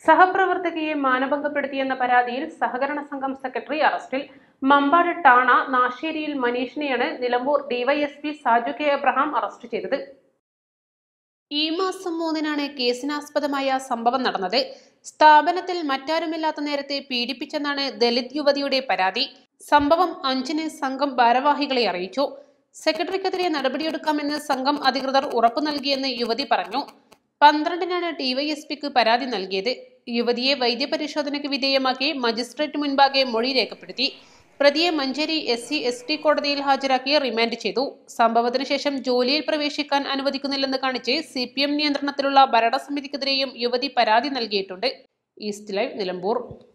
സഹപ്രവർത്തകയെ മാനഭംഗപ്പെടുത്തിയെന്ന പരാതിയിൽ സഹകരണ സംഘം സെക്രട്ടറി അറസ്റ്റിൽ മമ്പാട് ടാണ നാശ്ശേരിയിൽ മനീഷിനെയാണ് Nilambur DYSP Saju K Abraham arrest ചെയ്തത് ഈ മാസം മൂന്നിനാണ് കേസിനാസ്പദമായ സംഭവം നടന്നത് സ്ഥാപനത്തിൽ മറ്റാരുമില്ലാത്ത നേരത്തെ പീഡിപ്പിച്ചെന്നാണ് ദലിത് യുവതിയുടെ പരാതി സംഭവം അഞ്ചിന് സംഘം ഭാരവാഹികളെ അറിയിച്ചു സെക്രട്ടറിക്കെതിരെ നടപടിയെടുക്കാമെന്ന് സംഘം അധികൃതർ ഉറപ്പു നൽകിയെന്ന് യുവതി പറഞ്ഞു പന്ത്രണ്ടിനാണ് ഡിവൈഎസ്പിക്ക് പരാതി നൽകിയത് യുവതിയെ വൈദ്യപരിശോധനയ്ക്ക് വിധേയമാക്കി മജിസ്ട്രേറ്റ് മുൻപാകെ മൊഴി രേഖപ്പെടുത്തി പ്രതിയെ Manjeri S C S T കോടതിയിൽ ഹാജരാക്കി റിമാൻഡ് ചെയ്തു സംഭവത്തിന് ശേഷം ജോലിയിൽ പ്രവേശിക്കാൻ അനുവദിക്കുന്നില്ലെന്ന് കാണിച്ച് സി പി എം നിയന്ത്രണത്തിലുള്ള ഭരണസമിതിക്കെതിരെയും യുവതി പരാതി നൽകിയിട്ടുണ്ട് ഈസ്റ്റ് ലൈവ് നിലമ്പൂർ